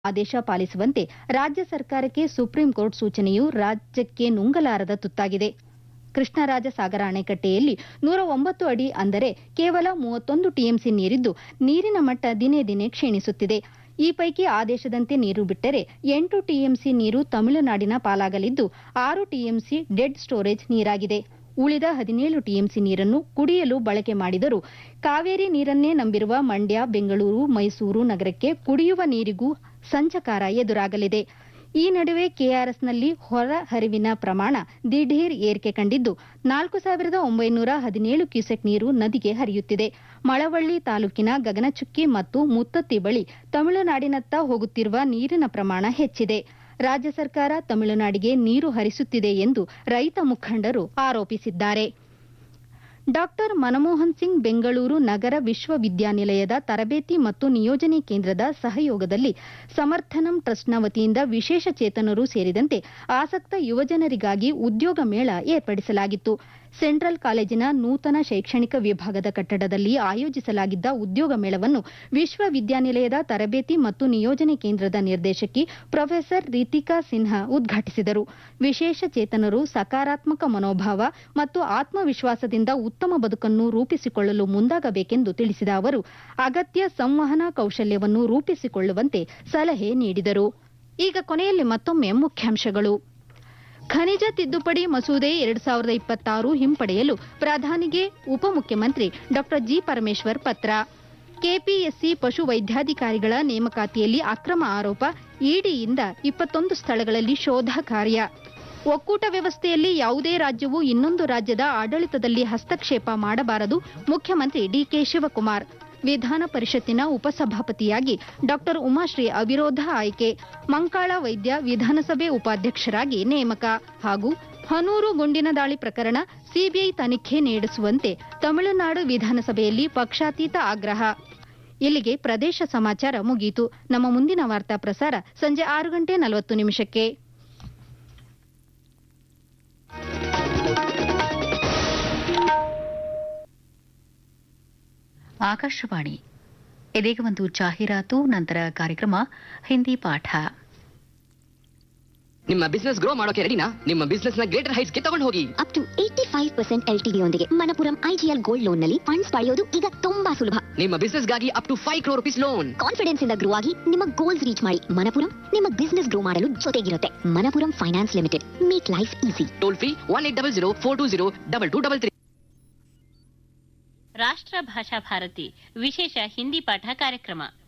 ಆದೇಶ ಪಾಲಿಸುವಂತೆ ರಾಜ್ಯ ಸರ್ಕಾರಕ್ಕೆ ಸುಪ್ರೀಂ ಕೋರ್ಟ್ ಸೂಚನೆಯು ರಾಜ್ಯಕ್ಕೆ ನುಂಗಲಾರದ ತುತ್ತಾಗಿದೆ ಕೃಷ್ಣರಾಜ ಸಾಗರ ಅಣೆಕಟ್ಟೆಯಲ್ಲಿ ನೂರ ಒಂಬತ್ತು ಅಡಿ ಅಂದರೆ ಕೇವಲ ಮೂವತ್ತೊಂದು ಟಿಎಂಸಿ ನೀರಿದ್ದು ನೀರಿನ ಮಟ್ಟ ದಿನೇ ದಿನೇ ಕ್ಷೀಣಿಸುತ್ತಿದೆ ಈ ಪೈಕಿ ಆದೇಶದಂತೆ ನೀರು ಬಿಟ್ಟರೆ ಎಂಟು ಟಿಎಂಸಿ ನೀರು ತಮಿಳುನಾಡಿನ ಪಾಲಾಗಲಿದ್ದು ಆರು ಟಿಎಂಸಿ ಡೆಡ್ ಸ್ಟೋರೇಜ್ ನೀರಾಗಿದೆ ಉಳಿದ ಹದಿನೇಳು ಟಿಎಂಸಿ ನೀರನ್ನು ಕುಡಿಯಲು ಬಳಕೆ ಮಾಡಿದರೂ ಕಾವೇರಿ ನೀರನ್ನೇ ನಂಬಿರುವ ಮಂಡ್ಯ ಬೆಂಗಳೂರು ಮೈಸೂರು ನಗರಕ್ಕೆ ಕುಡಿಯುವ ನೀರಿಗೂ ಸಂಚಕಾರ ಎದುರಾಗಲಿದೆ ಈ ನಡುವೆ ಕೆಆರ್ಎಸ್ನಲ್ಲಿ ಹೊರ ಹರಿವಿನ ಪ್ರಮಾಣ ದಿಢೀರ್ ಏರಿಕೆ ಕಂಡಿದ್ದು ನಾಲ್ಕು ಸಾವಿರದ ಒಂಬೈನೂರ ಹದಿನೇಳು ಕ್ಯೂಸೆಕ್ ನೀರು ನದಿಗೆ ಹರಿಯುತ್ತಿದೆ ಮಳವಳ್ಳಿ ತಾಲೂಕಿನ ಗಗನಚುಕ್ಕಿ ಮತ್ತು ಮುತ್ತತ್ತಿ ಬಳಿ ತಮಿಳುನಾಡಿನತ್ತ ಹೋಗುತ್ತಿರುವ ನೀರಿನ ಪ್ರಮಾಣ ಹೆಚ್ಚಿದೆ ರಾಜ್ಯ ಸರ್ಕಾರ ತಮಿಳುನಾಡಿಗೆ ನೀರು ಹರಿಸುತ್ತಿದೆ ಎಂದು ರೈತ ಮುಖಂಡರು ಆರೋಪಿಸಿದ್ದಾರೆ ಡಾಕ್ಟರ್ ಮನಮೋಹನ್ ಸಿಂಗ್ ಬೆಂಗಳೂರು ನಗರ ವಿಶ್ವವಿದ್ಯಾನಿಲಯದ ತರಬೇತಿ ಮತ್ತು ನಿಯೋಜನೆ ಕೇಂದ್ರದ ಸಹಯೋಗದಲ್ಲಿ ಸಮರ್ಥನಂ ಟ್ರಸ್ಟ್ನ ವತಿಯಿಂದ ವಿಶೇಷ ಚೇತನರು ಸೇರಿದಂತೆ ಆಸಕ್ತ ಯುವಜನರಿಗಾಗಿ ಉದ್ಯೋಗ ಮೇಳ ಏರ್ಪಡಿಸಲಾಗಿತ್ತು ಸೆಂಟ್ರಲ್ ಕಾಲೇಜಿನ ನೂತನ ಶೈಕ್ಷಣಿಕ ವಿಭಾಗದ ಕಟ್ಟಡದಲ್ಲಿ ಆಯೋಜಿಸಲಾಗಿದ್ದ ಉದ್ಯೋಗ ಮೇಳವನ್ನು ವಿಶ್ವವಿದ್ಯಾನಿಲಯದ ತರಬೇತಿ ಮತ್ತು ನಿಯೋಜನೆ ಕೇಂದ್ರದ ನಿರ್ದೇಶಕಿ ಪ್ರೊಫೆಸರ್ ರೀತಿಕಾ ಸಿನ್ಹಾ ಉದ್ಘಾಟಿಸಿದರು ವಿಶೇಷ ಚೇತನರು ಸಕಾರಾತ್ಮಕ ಮನೋಭಾವ ಮತ್ತು ಆತ್ಮವಿಶ್ವಾಸದಿಂದ ಉತ್ತಮ ಬದುಕನ್ನು ರೂಪಿಸಿಕೊಳ್ಳಲು ಮುಂದಾಗಬೇಕೆಂದು ತಿಳಿಸಿದ ಅವರು ಅಗತ್ಯ ಸಂವಹನ ಕೌಶಲ್ಯವನ್ನು ರೂಪಿಸಿಕೊಳ್ಳುವಂತೆ ಸಲಹೆ ನೀಡಿದರು ಈಗ ಕೊನೆಯಲ್ಲಿ ಮತ್ತೊಮ್ಮೆ ಮುಖ್ಯಾಂಶಗಳು ಖನಿಜ ತಿದ್ದುಪಡಿ ಮಸೂದೆ ಎರಡ್ ಸಾವಿರದ ಇಪ್ಪತ್ತಾರು ಹಿಂಪಡೆಯಲು ಪ್ರಧಾನಿಗೆ ಉಪಮುಖ್ಯಮಂತ್ರಿ ಡಾ ಜಿ ಪರಮೇಶ್ವರ್ ಪತ್ರ ಕೆಪಿಎಸ್ಸಿ ಪಶು ವೈದ್ಯಾಧಿಕಾರಿಗಳ ನೇಮಕಾತಿಯಲ್ಲಿ ಅಕ್ರಮ ಆರೋಪ ಇಡಿಯಿಂದ ಇಪ್ಪತ್ತೊಂದು ಸ್ಥಳಗಳಲ್ಲಿ ಶೋಧ ಕಾರ್ಯ ಒಕ್ಕೂಟ ವ್ಯವಸ್ಥೆಯಲ್ಲಿ ಯಾವುದೇ ರಾಜ್ಯವು ಇನ್ನೊಂದು ರಾಜ್ಯದ ಆಡಳಿತದಲ್ಲಿ ಹಸ್ತಕ್ಷೇಪ ಮಾಡಬಾರದು ಮುಖ್ಯಮಂತ್ರಿ ಡಿಕೆ ಶಿವಕುಮಾರ್ ವಿಧಾನ ಪರಿಷತ್ತಿನ ಉಪಸಭಾಪತಿಯಾಗಿ ಡಾ ಉಮಾಶ್ರೀ ಅವಿರೋಧ ಆಯ್ಕೆ ಮಂಕಾಳ ವೈದ್ಯ ವಿಧಾನಸಭೆ ಉಪಾಧ್ಯಕ್ಷರಾಗಿ ನೇಮಕ ಹಾಗೂ ಹನೂರು ಗುಂಡಿನ ದಾಳಿ ಪ್ರಕರಣ ಸಿಬಿಐ ತನಿಖೆ ನಡೆಸುವಂತೆ ತಮಿಳುನಾಡು ವಿಧಾನಸಭೆಯಲ್ಲಿ ಪಕ್ಷಾತೀತ ಆಗ್ರಹ ಇಲ್ಲಿಗೆ ಪ್ರದೇಶ ಸಮಾಚಾರ ಮುಗಿಯಿತು ನಮ್ಮ ಮುಂದಿನ ವಾರ್ತಾ ಪ್ರಸಾರ ಸಂಜೆ ಆರು ಗಂಟೆ ನಲವತ್ತು ನಿಮಿಷಕ್ಕೆ ಆಕಾಶವಾಣಿ ಇದೀಗ ಒಂದು ಜಾಹೀರಾತು ನಂತರ ಕಾರ್ಯಕ್ರಮ ಹಿಂದಿ ಪಾಠ ನಿಮ್ಮ ಬಿಸ್ನೆಸ್ ಗ್ರೋ ಮಾಡೋಕೆ ರೆಡಿನಾ ನಿಮ್ಮ ಬಿಸ್ನೆಸ್ ನ ಗ್ರೇಟರ್ ಹೈಟ್ಸ್ ಗೆ ತಗೊಂಡು ಹೋಗಿ up to eight five percent L T ಯೊಂದಿಗೆ ಮಣಪುರಂ ಐಜಿಎಲ್ ಗೋಲ್ಡ್ ಲೋನ್ ನಲ್ಲಿ ಫಂಡ್ಸ್ ಪಡೆಯೋದು ಈಗ ತುಂಬಾ ಸುಲಭ ನಿಮ್ಮ ಬಿಸ್ನೆಸ್ ಗಾಗಿ up to five crore rupees loan confidence ಇಂದ ಗ್ರೋ ಆಗಿ ನಿಮ್ಮ ಗೋಲ್ಸ್ ರೀಚ್ ಮಾಡಿ ಮಣಪುರಂ ನಿಮ್ಮ ಬಿಸ್ನೆಸ್ ಗ್ರೋ ಮಾಡಲು ಜೊತೆಗಿರುತ್ತೆ Manappuram finance limited make life easy toll free one eight double zero four two zero double two double three ರಾಷ್ಟ್ರ ಭಾಷಾ ಭಾರತಿ ವಿಶೇಷ ಹಿಂದಿ ಪಾಠ ಕಾರ್ಯಕ್ರಮ